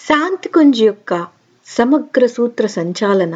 శాంతికుంజ్ యొక్క సమగ్ర సూత్ర సంచాలన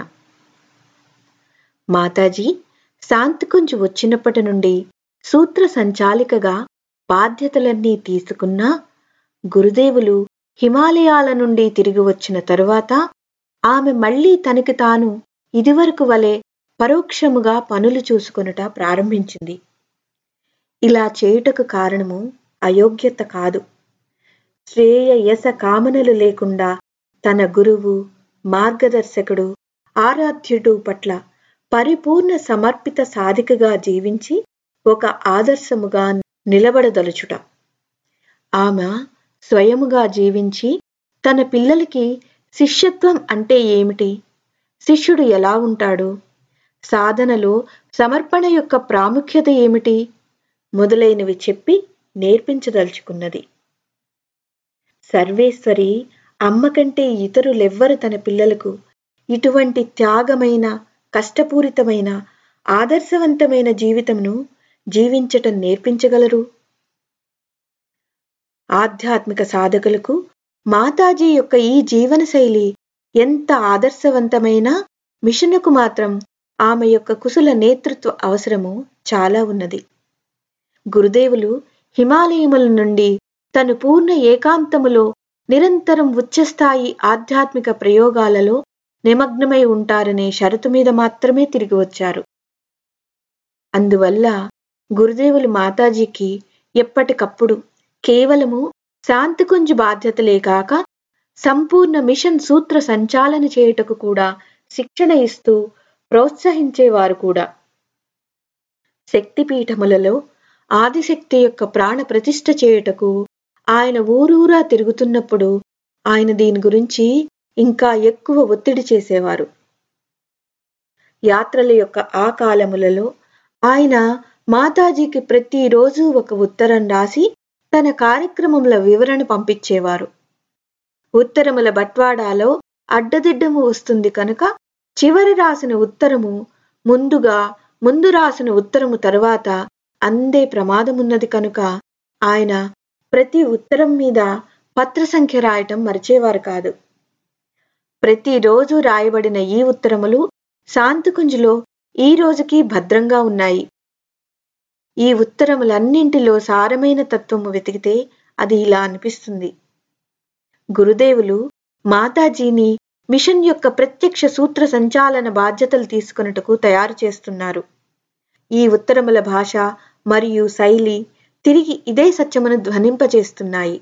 మాతాజీ శాంతికుంజ్ వచ్చినప్పటి నుండి సూత్ర సంచాలికగా బాధ్యతలన్నీ తీసుకున్నా గురుదేవులు హిమాలయాల నుండి తిరిగి వచ్చిన తరువాత ఆమె మళ్లీ తనకి తాను ఇదివరకు వలె పరోక్షముగా పనులు చూసుకొనుట ప్రారంభించింది ఇలా చేయుటకు కారణము అయోగ్యత కాదు శ్రేయ యస కామనలు లేకుండా తన గురువు మార్గదర్శకుడు ఆరాధ్యుడు పట్ల పరిపూర్ణ సమర్పిత సాధికగా జీవించి ఒక ఆదర్శముగా నిలబడదలుచుట ఆమె స్వయముగా జీవించి తన పిల్లలకి శిష్యత్వం అంటే ఏమిటి శిష్యుడు ఎలా ఉంటాడు సాధనలో సమర్పణ యొక్క ప్రాముఖ్యత ఏమిటి మొదలైనవి చెప్పి నేర్పించదలుచుకున్నది సర్వేశ్వరి అమ్మ కంటే ఇతరులెవ్వరు తన పిల్లలకు ఇటువంటి త్యాగమైన కష్టపూరితమైన ఆదర్శవంతమైన జీవితమును జీవించటం నేర్పించగలరు ఆధ్యాత్మిక సాధకులకు మాతాజీ యొక్క ఈ జీవనశైలి ఎంత ఆదర్శవంతమైన మిషన్కు మాత్రం ఆమె యొక్క కుశల నేతృత్వ అవసరము చాలా ఉన్నది గురుదేవులు హిమాలయముల నుండి తను పూర్ణ ఏకాంతములో నిరంతరం ఉచ్చస్థాయి ఆధ్యాత్మిక ప్రయోగాలలో నిమగ్నమై ఉంటారనే షరతు మీద మాత్రమే తిరిగి వచ్చారు అందువల్ల గురుదేవులు మాతాజీకి ఎప్పటికప్పుడు కేవలము శాంతికుంజు బాధ్యతలే కాక సంపూర్ణ మిషన్ సూత్ర సంచాలన చేయుటకు కూడా శిక్షణ ఇస్తూ ప్రోత్సహించేవారు కూడా శక్తిపీఠములలో ఆదిశక్తి యొక్క ప్రాణ ప్రతిష్ఠ చేయుటకు ఆయన ఊరూరా తిరుగుతున్నప్పుడు ఆయన దీని గురించి ఇంకా ఎక్కువ ఒత్తిడి చేసేవారు యాత్రల యొక్క ఆ కాలములలో ఆయన మాతాజీకి ప్రతిరోజు ఒక ఉత్తరం రాసి తన కార్యక్రమముల వివరణ పంపించేవారు ఉత్తరముల బట్వాడాలో అడ్డదిడ్డము వస్తుంది కనుక చివరి రాసిన ఉత్తరము ముందుగా ముందు రాసిన ఉత్తరము తరువాత అందే ప్రమాదమున్నది కనుక ఆయన ప్రతి ఉత్తరం మీద పత్ర సంఖ్య రాయటం మరిచేవారు కాదు ప్రతిరోజు రాయబడిన ఈ ఉత్తరములు శాంతికుంజులో ఈ రోజుకి భద్రంగా ఉన్నాయి ఈ ఉత్తరములన్నింటిలో సారమైన తత్వము వెతికితే అది ఇలా అనిపిస్తుంది గురుదేవులు మాతాజీని మిషన్ యొక్క ప్రత్యక్ష సూత్ర సంచాలన బాధ్యతలు తీసుకున్నట్టుకు తయారు చేస్తున్నారు ఈ ఉత్తరముల భాష మరియు శైలి తిరిగి ఇదే సత్యమును ధ్వనింపచేస్తున్నాయి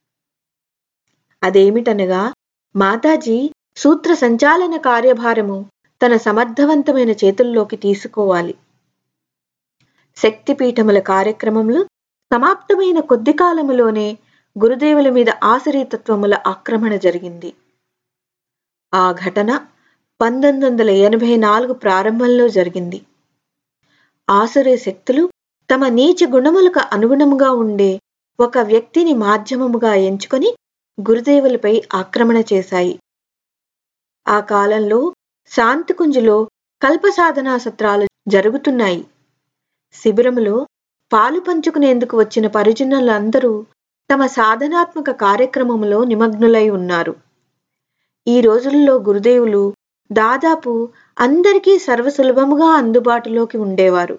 అదేమిటనగా మాతాజీ సూత్ర సంచాలన కార్యభారము తన సమర్థవంతమైన చేతుల్లోకి తీసుకోవాలి శక్తిపీఠముల కార్యక్రమములు సమాప్తమైన కొద్ది కాలములోనే గురుదేవుల మీద ఆశ్రయతత్వముల ఆక్రమణ జరిగింది ఆ ఘటన పంతొమ్మిది వందల ఎనభై నాలుగు ప్రారంభంలో జరిగింది ఆసురే శక్తులు తమ నీచ గుణములకు అనుగుణముగా ఉండే ఒక వ్యక్తిని మాధ్యమముగా ఎంచుకొని గురుదేవులపై ఆక్రమణ చేశాయి ఆ కాలంలో శాంతికుంజులో కల్ప సాధనా సత్రాలు జరుగుతున్నాయి శిబిరములో పాలు పంచుకునేందుకు వచ్చిన పరిజనులందరూ తమ సాధనాత్మక కార్యక్రమములో నిమగ్నులై ఉన్నారు ఈ రోజుల్లో గురుదేవులు దాదాపు అందరికీ సర్వసులభముగా అందుబాటులోకి ఉండేవారు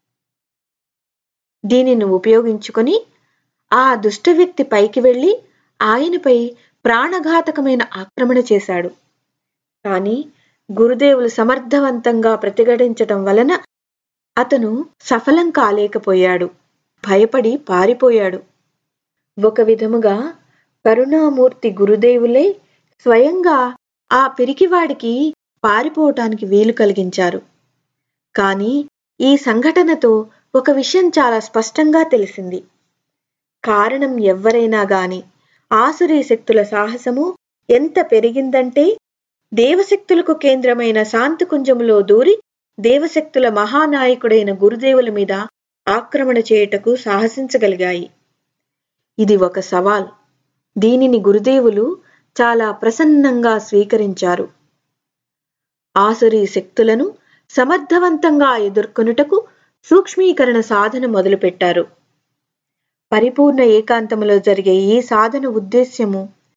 దీనిని ఉపయోగించుకొని ఆ దుష్ట వ్యక్తి పైకి వెళ్లి ఆయనపై ప్రాణఘాతకమైన ఆక్రమణ చేశాడు కాని గురుదేవులు సమర్థవంతంగా ప్రతిఘటించటం వలన అతను సఫలం కాలేకపోయాడు భయపడి పారిపోయాడు ఒక విధముగా కరుణామూర్తి గురుదేవులే స్వయంగా ఆ పిరికివాడికి పారిపోవటానికి వీలు కలిగించారు కాని ఈ సంఘటనతో ఒక విషయం చాలా స్పష్టంగా తెలిసింది కారణం ఎవ్వరైనా గాని ఆసురీ శక్తుల సాహసము ఎంత పెరిగిందంటే దేవశక్తులకు కేంద్రమైన శాంతికుంజములో దూరి దేవశక్తుల మహానాయకుడైన గురుదేవుల మీద ఆక్రమణ చేయుటకు సాహసించగలిగాయి ఇది ఒక సవాల్ దీనిని గురుదేవులు చాలా ప్రసన్నంగా స్వీకరించారు ఆసురీ శక్తులను సమర్థవంతంగా ఎదుర్కొనుటకు సూక్ష్మీకరణ సాధన మొదలుపెట్టారు పరిపూర్ణ ఏకాంతములో జరిగే ఈ సాధన ఉద్దేశ్యము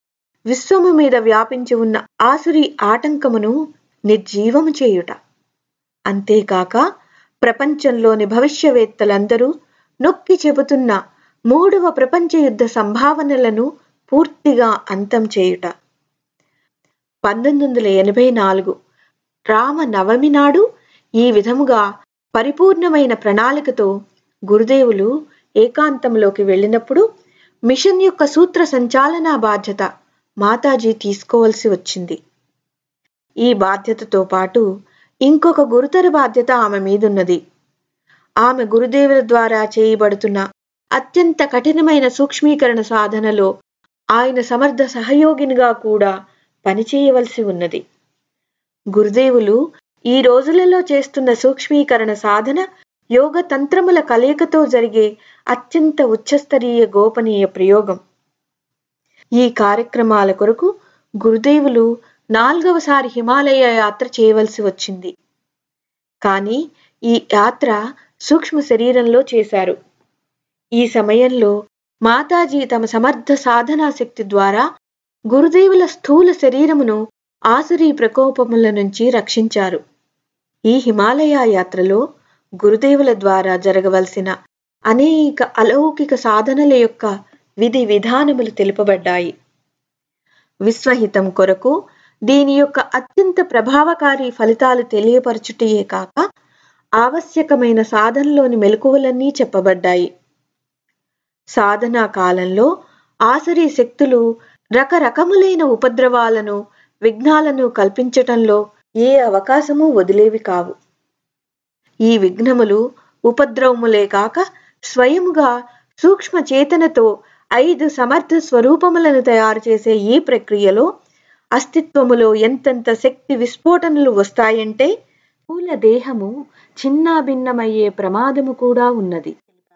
విశ్వము మీద వ్యాపించి ఉన్న ఆసురి ఆటంకమును నిర్జీవము చేయుట అంతేకాక ప్రపంచంలోని భవిష్యవేత్తలందరూ నొక్కి చెబుతున్న మూడవ ప్రపంచ యుద్ధ సంభావనలను పూర్తిగా అంతం చేయుట పంతొమ్మిది వందల ఎనభై నాలుగు రామ నవమి నాడు ఈ విధముగా పరిపూర్ణమైన ప్రణాళికతో గురుదేవులు ఏకాంతంలోకి వెళ్ళినప్పుడు మిషన్ యొక్క సూత్ర సంచాలనా బాధ్యత మాతాజీ తీసుకోవలసి వచ్చింది ఈ బాధ్యతతో పాటు ఇంకొక గురుతర బాధ్యత ఆమె మీదున్నది ఆమె గురుదేవుల ద్వారా చేయబడుతున్న అత్యంత కఠినమైన సూక్ష్మీకరణ సాధనలో ఆయన సమర్థ సహయోగినిగా కూడా పనిచేయవలసి ఉన్నది గురుదేవులు ఈ రోజులలో చేస్తున్న సూక్ష్మీకరణ సాధన యోగ తంత్రముల కలయికతో జరిగే అత్యంత ఉచ్చస్తరీయ గోపనీయ ప్రయోగం ఈ కార్యక్రమాల కొరకు గురుదేవులు నాలుగవసారి హిమాలయ యాత్ర చేయవలసి వచ్చింది కానీ ఈ యాత్ర సూక్ష్మ శరీరంలో చేశారు ఈ సమయంలో మాతాజీ తమ సమర్థ సాధనా శక్తి ద్వారా గురుదేవుల స్థూల శరీరమును ఆసురీ ప్రకోపముల నుంచి రక్షించారు ఈ హిమాలయ యాత్రలో గురుదేవుల ద్వారా జరగవలసిన అనేక అలౌకిక సాధనల యొక్క విధి విధానములు తెలుపబడ్డాయి విశ్వహితం కొరకు దీని యొక్క అత్యంత ప్రభావకారి ఫలితాలు తెలియపరచుటయే కాక ఆవశ్యకమైన సాధనలోని మెలకువలన్నీ చెప్పబడ్డాయి సాధనా కాలంలో ఆసరి శక్తులు రకరకములైన ఉపద్రవాలను విఘ్నాలను కల్పించటంలో ఏ అవకాశమూ వదిలేవి కావు ఈ విఘ్నములు ఉపద్రవములే కాక స్వయముగా సూక్ష్మ చేతనతో ఐదు సమర్థ స్వరూపములను తయారు చేసే ఈ ప్రక్రియలో అస్తిత్వములో ఎంతెంత శక్తి విస్ఫోటనలు వస్తాయంటే స్థూల దేహము చిన్నాభిన్నమయ్యే ప్రమాదము కూడా ఉన్నది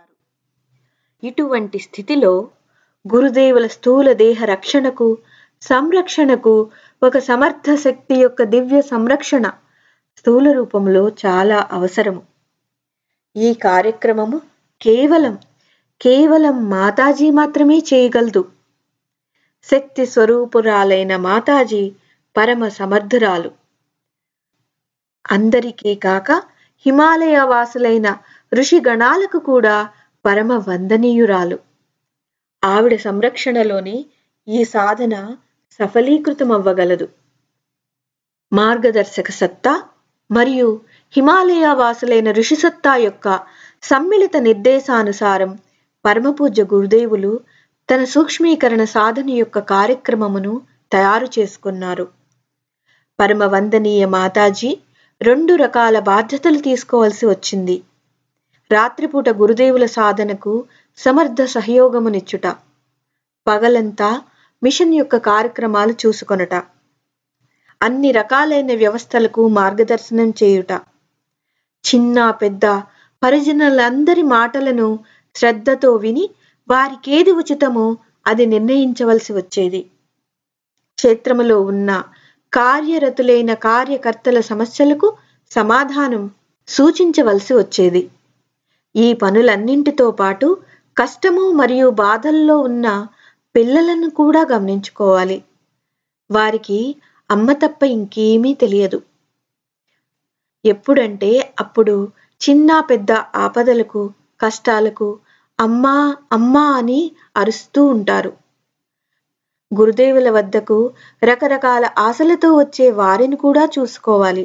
ఇటువంటి స్థితిలో గురుదేవుల స్థూల దేహ రక్షణకు సంరక్షణకు ఒక సమర్థ శక్తి యొక్క దివ్య సంరక్షణ స్థూల రూపంలో చాలా అవసరము ఈ కార్యక్రమము కేవలం కేవలం మాతాజీ మాత్రమే చేయగలదు శక్తి స్వరూపురాలైన మాతాజీ పరమ సమర్థురాలు అందరికీ కాక హిమాలయ వాసులైన ఋషి గణాలకు కూడా పరమ వందనీయురాలు ఆవిడ సంరక్షణలోని ఈ సాధన సఫలీకృతమవ్వగలదు మార్గదర్శక సత్తా మరియు హిమాలయ వాసులైన ఋషి సత్తా యొక్క సమ్మిళిత నిర్దేశానుసారం పరమపూజ్య గురుదేవులు తన సూక్ష్మీకరణ సాధన యొక్క కార్యక్రమమును తయారు చేసుకున్నారు పరమ వందనీయ మాతాజీ రెండు రకాల బాధ్యతలు తీసుకోవాల్సి వచ్చింది రాత్రిపూట గురుదేవుల సాధనకు సమర్థ సహయోగమునిచ్చుట పగలంతా మిషన్ యొక్క కార్యక్రమాలు చూసుకొనట అన్ని రకాలైన వ్యవస్థలకు మార్గదర్శనం చేయుట చిన్న పెద్ద పరిజనులందరి మాటలను శ్రద్ధతో విని వారికేది ఉచితమో అది నిర్ణయించవలసి వచ్చేది క్షేత్రములో ఉన్న కార్యరతులైన కార్యకర్తల సమస్యలకు సమాధానం సూచించవలసి వచ్చేది ఈ పనులన్నింటితో పాటు కష్టము మరియు బాధల్లో ఉన్న పిల్లలను కూడా గమనించుకోవాలి వారికి అమ్మ తప్ప ఇంకేమీ తెలియదు ఎప్పుడంటే అప్పుడు చిన్న పెద్ద ఆపదలకు కష్టాలకు అమ్మా అమ్మా అని అరుస్తూ ఉంటారు గురుదేవుల వద్దకు రకరకాల ఆశలతో వచ్చే వారిని కూడా చూసుకోవాలి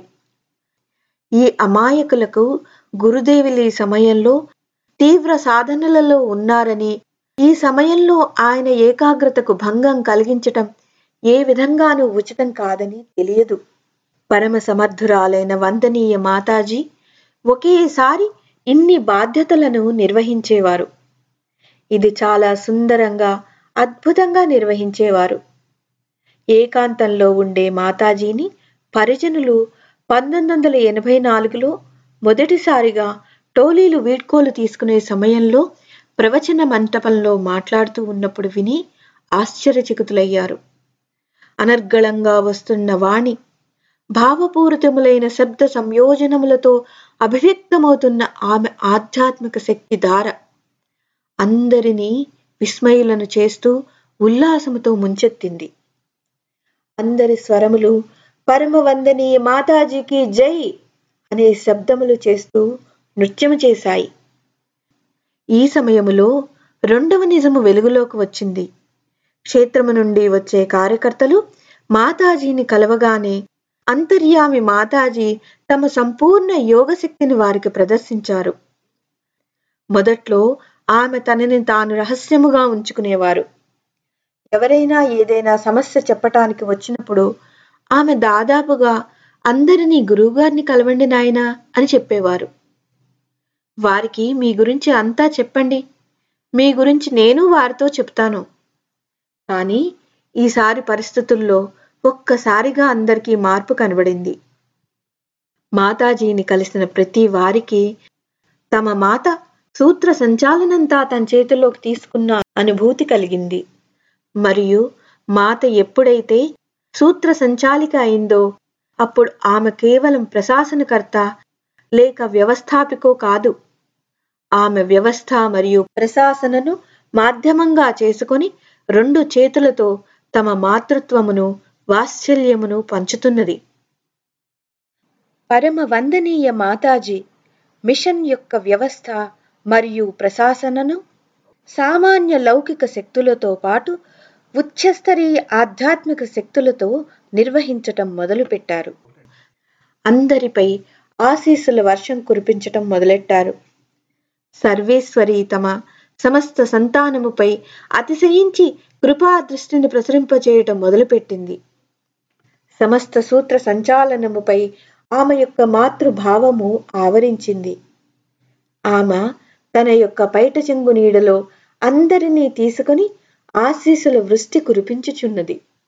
ఈ అమాయకులకు గురుదేవులు ఈ సమయంలో తీవ్ర సాధనలలో ఉన్నారని ఈ సమయంలో ఆయన ఏకాగ్రతకు భంగం కలిగించటం ఏ విధంగానూ ఉచితం కాదని తెలియదు పరమ సమర్థురాలైన వందనీయ మాతాజీ ఒకేసారి ఇన్ని బాధ్యతలను నిర్వహించేవారు ఇది చాలా సుందరంగా అద్భుతంగా నిర్వహించేవారు ఏకాంతంలో ఉండే మాతాజీని పరిజనులు పంతొమ్మిది వందల ఎనభై నాలుగులో మొదటిసారిగా టోలీలు వీడ్కోలు తీసుకునే సమయంలో ప్రవచన మంటపంలో మాట్లాడుతూ ఉన్నప్పుడు విని ఆశ్చర్యచకితులయ్యారు అనర్గళంగా వస్తున్న వాణి భావపూరితములైన శబ్ద సంయోజనములతో అభివ్యక్తమవుతున్న ఆమె ఆధ్యాత్మిక శక్తి ధార అందరినీ విస్మయులను చేస్తూ ఉల్లాసముతో ముంచెత్తింది అందరి స్వరములు పరమ వందనీయ మాతాజీకి జై అనే శబ్దములు చేస్తూ నృత్యము చేశాయి ఈ సమయములో రెండవ నిజము వెలుగులోకి వచ్చింది క్షేత్రము నుండి వచ్చే కార్యకర్తలు మాతాజీని కలవగానే అంతర్యామి మాతాజీ తమ సంపూర్ణ యోగశక్తిని వారికి ప్రదర్శించారు మొదట్లో ఆమె తనని తాను రహస్యముగా ఉంచుకునేవారు ఎవరైనా ఏదైనా సమస్య చెప్పటానికి వచ్చినప్పుడు ఆమె దాదాపుగా అందరినీ గురువుగారిని కలవండి నాయనా అని చెప్పేవారు వారికి మీ గురించి అంతా చెప్పండి మీ గురించి నేను వారితో చెప్తాను కానీ ఈసారి పరిస్థితుల్లో ఒక్కసారిగా అందరికీ మార్పు కనబడింది మాతాజీని కలిసిన ప్రతి వారికి తమ మాత సూత్ర సంచాలనంతా తన చేతుల్లోకి తీసుకున్న అనుభూతి కలిగింది మరియు మాత ఎప్పుడైతే సూత్ర సంచాలిక అయిందో అప్పుడు ఆమె కేవలం ప్రశాసనకర్త లేక వ్యవస్థాపికో కాదు ఆమె వ్యవస్థ మరియు ప్రశాసనను మాధ్యమంగా చేసుకొని రెండు చేతులతో తమ మాతృత్వమును వాత్సల్యమును పంచుతున్నది పరమ వందనీయ మాతాజీ మిషన్ యొక్క వ్యవస్థ మరియు ప్రశాసనను సామాన్య లౌకిక శక్తులతో పాటు ఉచ్చస్తరీయ ఆధ్యాత్మిక శక్తులతో నిర్వహించటం మొదలుపెట్టారు అందరిపై ఆశీస్సుల వర్షం కురిపించటం మొదలెట్టారు సర్వేశ్వరి తమ సమస్త సంతానముపై అతిశయించి కృపా దృష్టిని ప్రసరింపజేయటం మొదలుపెట్టింది సమస్త సూత్ర సంచాలనముపై ఆమె యొక్క మాతృభావము ఆవరించింది ఆమె తన యొక్క పైట చెంగు నీడలో అందరినీ తీసుకుని ఆశీస్సుల వృష్టి కురిపించుచున్నది